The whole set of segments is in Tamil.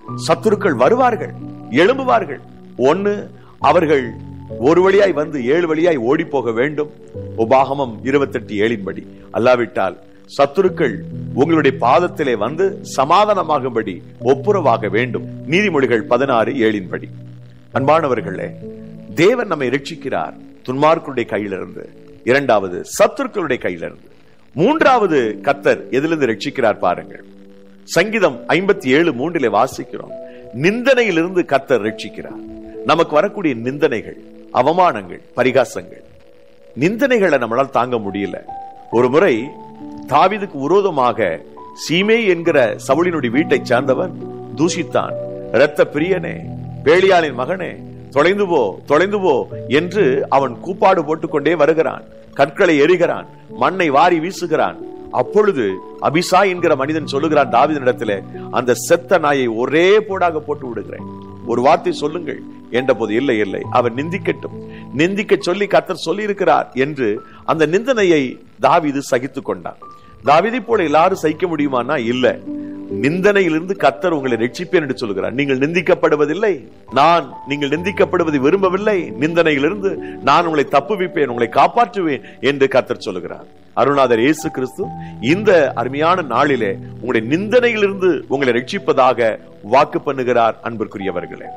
சத்துருக்கள் வருவார்கள் எழும்புவார்கள் ஒண்ணு அவர்கள் ஒரு வழியாய் வந்து ஏழு வழியாய் ஓடி போக வேண்டும் உபாகமம் இருபத்தெட்டு ஏழின்படி அல்லாவிட்டால் சத்துருக்கள் உங்களுடைய பாதத்திலே வந்து சமாதானமாகும்படி ஒப்புரவாக வேண்டும் நீதிமொழிகள் பதினாறு ஏழின்படி அன்பானவர்களே தேவன் நம்மை ரட்சிக்கிறார் துன்மார்க்குடைய கையிலிருந்து இரண்டாவது சத்துருக்களுடைய கையிலிருந்து மூன்றாவது கத்தர் எதிலிருந்து ரட்சிக்கிறார் பாருங்கள் சங்கீதம் ஐம்பத்தி ஏழு மூன்றிலே வாசிக்கிறோம் நிந்தனையிலிருந்து கத்தர் ரட்சிக்கிறார் நமக்கு வரக்கூடிய நிந்தனைகள் அவமானங்கள் பரிகாசங்கள் நிந்தனைகளை நம்மளால் தாங்க முடியல ஒரு முறை தாவிதுக்கு விரோதமாக சீமே என்கிற சவுளினுடைய வீட்டை சார்ந்தவன் தூஷித்தான் இரத்த பிரியனே பேலியாளின் மகனே தொலைந்து போ தொலைந்து போ என்று அவன் கூப்பாடு போட்டுக்கொண்டே வருகிறான் கற்களை எரிகிறான் மண்ணை வாரி வீசுகிறான் அப்பொழுது அபிசா என்கிற மனிதன் சொல்லுகிறான் தாவிதனிடத்திலே அந்த செத்த நாயை ஒரே போடாக போட்டு விடுகிறேன் ஒரு வார்த்தை சொல்லுங்கள் என்ற போது இல்லை இல்லை அவர் நிந்திக்கட்டும் நிந்திக்க சொல்லி கத்தர் சொல்லி இருக்கிறார் என்று அந்த நிந்தனையை தாவிது சகித்துக் கொண்டான் தாவிதை போல எல்லாரும் சகிக்க முடியுமானா இல்ல நிந்தனையிலிருந்து கத்தர் உங்களை ரட்சிப்பேன் என்று சொல்கிறார் நீங்கள் நிந்திக்கப்படுவதில்லை நான் நீங்கள் நிந்திக்கப்படுவதை விரும்பவில்லை நிந்தனையிலிருந்து நான் உங்களை தப்புவிப்பேன் உங்களை காப்பாற்றுவேன் என்று கத்தர் சொல்லுகிறார் அருணாதர் இயேசு கிறிஸ்து இந்த அருமையான நாளிலே உங்களுடைய நிந்தனையிலிருந்து உங்களை ரட்சிப்பதாக வாக்கு பண்ணுகிறார் அன்பிற்குரியவர்களே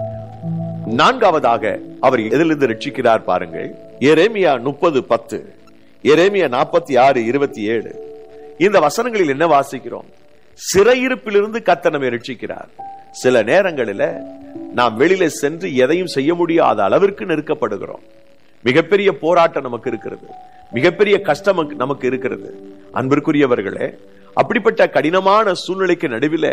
நான்காவதாக அவர் எதிலிருந்து ரட்சிக்கிறார் பாருங்கள் எரேமியா முப்பது பத்து எரேமியா நாற்பத்தி ஆறு இருபத்தி ஏழு இந்த வசனங்களில் என்ன வாசிக்கிறோம் சிறையிருப்பிலிருந்து கத்த நம்மை ரட்சிக்கிறார் சில நேரங்களில நாம் வெளியில சென்று எதையும் செய்ய முடியாத அளவிற்கு நெருக்கப்படுகிறோம் மிகப்பெரிய போராட்டம் நமக்கு இருக்கிறது மிகப்பெரிய கஷ்டம் நமக்கு இருக்கிறது அன்பிற்குரியவர்களே அப்படிப்பட்ட கடினமான சூழ்நிலைக்கு நடுவில்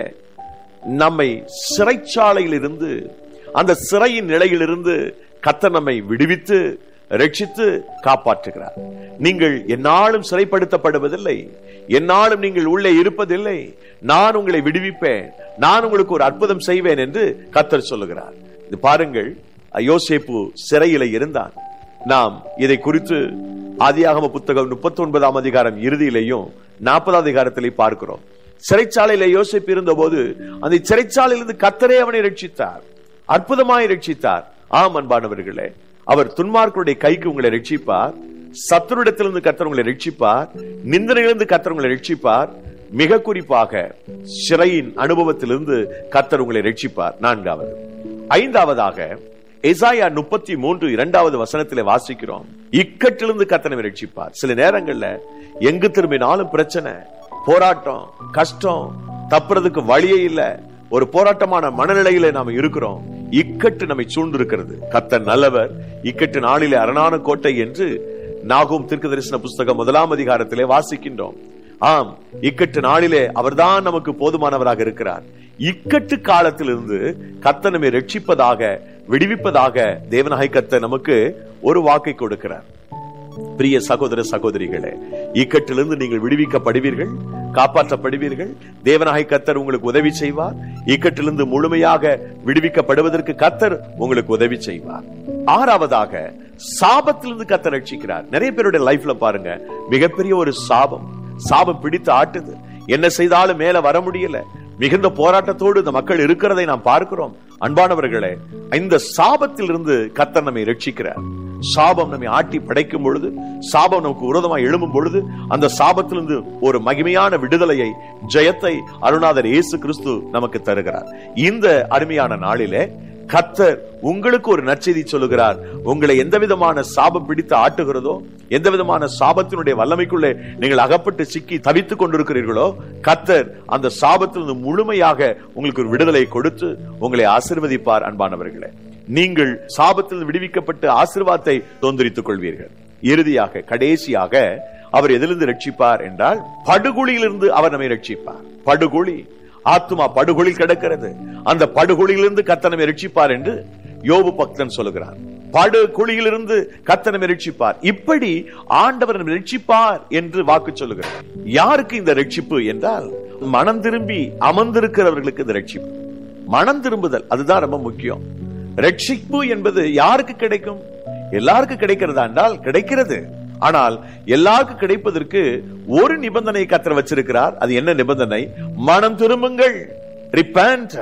நம்மை சிறைச்சாலையில் இருந்து அந்த சிறையின் நிலையிலிருந்து கத்த நம்மை விடுவித்து ரட்சித்து காப்பாற்றுகிறார் நீங்கள் என்னாலும் சிறைப்படுத்தப்படுவதில்லை என்னாலும் நீங்கள் உள்ளே இருப்பதில்லை நான் உங்களை விடுவிப்பேன் நான் உங்களுக்கு ஒரு அற்புதம் செய்வேன் என்று கத்தர் சொல்லுகிறார் இது பாருங்கள் யோசேப்பு சிறையில இருந்தான் நாம் இதை குறித்து ஆதியாகம புத்தகம் முப்பத்தி ஒன்பதாம் அதிகாரம் இறுதியிலையும் நாற்பதாம் அதிகாரத்திலே பார்க்கிறோம் சிறைச்சாலையில யோசிப்பு இருந்த போது அந்த சிறைச்சாலையிலிருந்து கத்தரே அவனை ரட்சித்தார் அற்புதமாய் ரட்சித்தார் ஆம் அன்பானவர்களே அவர் துன்மார்க்கருடைய கைக்கு உங்களை ரட்சிப்பார் சத்துருடத்திலிருந்து கத்தர் உங்களை ரட்சிப்பார் நிந்தனையிலிருந்து கத்தர் உங்களை ரட்சிப்பார் மிக குறிப்பாக சிறையின் அனுபவத்திலிருந்து கத்தர் உங்களை ரட்சிப்பார் நான்காவது ஐந்தாவதாக எசாயா முப்பத்தி மூன்று இரண்டாவது வசனத்திலே வாசிக்கிறோம் இக்கட்டிலிருந்து கத்தனை ரட்சிப்பார் சில நேரங்கள்ல எங்கு திரும்பினாலும் பிரச்சனை போராட்டம் கஷ்டம் தப்புறதுக்கு வழியே இல்ல ஒரு போராட்டமான மனநிலையில நாம இருக்கிறோம் இக்கட்டு நம்மை சூழ்ந்திருக்கிறது கத்தர் நல்லவர் இக்கட்டு நாளிலே அரணான கோட்டை என்று நாகும் தீர்க்க தரிசன புஸ்தகம் முதலாம் அதிகாரத்திலே வாசிக்கின்றோம் ஆம் இக்கட்டு நாளிலே அவர்தான் நமக்கு போதுமானவராக இருக்கிறார் இக்கட்டு காலத்திலிருந்து கத்த நம்மை ரட்சிப்பதாக விடுவிப்பதாக தேவநாய கத்த நமக்கு ஒரு வாக்கை கொடுக்கிறார் பிரிய சகோதர சகோதரிகளே இக்கட்டிலிருந்து நீங்கள் விடுவிக்கப்படுவீர்கள் காப்பாற்றப்படுவீர்கள் தேவநாய கத்தர் உங்களுக்கு உதவி செய்வார் இக்கட்டிலிருந்து முழுமையாக விடுவிக்கப்படுவதற்கு கத்தர் உங்களுக்கு உதவி செய்வார் ஆறாவதாக சாபத்திலிருந்து கத்தர் ரட்சிக்கிறார் நிறைய பேருடைய லைஃப்ல பாருங்க மிகப்பெரிய ஒரு சாபம் சாபம் பிடித்து ஆட்டுது என்ன செய்தாலும் மேல வர முடியல மிகுந்த போராட்டத்தோடு இந்த மக்கள் இருக்கிறதை நாம் பார்க்கிறோம் அன்பானவர்களே இந்த சாபத்தில் இருந்து கத்தர் நம்மை ரட்சிக்கிறார் சாபம் நம்மை ஆட்டி படைக்கும் பொழுது சாபம் நமக்கு விரோதமாக எழும்பும் பொழுது அந்த சாபத்திலிருந்து ஒரு மகிமையான விடுதலையை ஜெயத்தை அருணாதர் இயேசு கிறிஸ்து நமக்கு தருகிறார் இந்த அருமையான நாளிலே கத்தர் உங்களுக்கு ஒரு நற்செய்தி சொல்லுகிறார் உங்களை எந்த விதமான சாபம் பிடித்து ஆட்டுகிறதோ எந்த விதமான சாபத்தினுடைய வல்லமைக்குள்ளே நீங்கள் அகப்பட்டு சிக்கி தவித்துக் கொண்டிருக்கிறீர்களோ கத்தர் அந்த சாபத்திலிருந்து முழுமையாக உங்களுக்கு ஒரு விடுதலை கொடுத்து உங்களை ஆசிர்வதிப்பார் அன்பானவர்களே நீங்கள் சாபத்தில் விடுவிக்கப்பட்டு ஆசிர்வாதத்தை தோந்தரித்துக் கொள்வீர்கள் இறுதியாக கடைசியாக அவர் எதிலிருந்து ரட்சிப்பார் என்றால் படுகொலியிலிருந்து அவர் நம்மை ரட்சிப்பார் படுகொலி ஆத்மா படுகொலில் கிடக்கிறது அந்த படுகொலியிலிருந்து கத்தனமை ரட்சிப்பார் என்று யோபு பக்தன் சொல்லுகிறார் படுகுழியிலிருந்து கத்தனமை ரட்சிப்பார் இப்படி ஆண்டவர் நம்மை ரட்சிப்பார் என்று வாக்கு சொல்லுகிறார் யாருக்கு இந்த ரட்சிப்பு என்றால் மனம் திரும்பி அமர்ந்திருக்கிறவர்களுக்கு இந்த ரட்சிப்பு மனம் திரும்புதல் அதுதான் ரொம்ப முக்கியம் ரட்சிப்பு என்பது யாருக்கு கிடைக்கும் எல்லாருக்கும் கிடைக்கிறதா என்றால் கிடைக்கிறது ஆனால் எல்லாருக்கும் கிடைப்பதற்கு ஒரு நிபந்தனை கத்திர வச்சிருக்கிறார் அது என்ன நிபந்தனை மனம் திரும்புங்கள் ரிப்பேண்ட்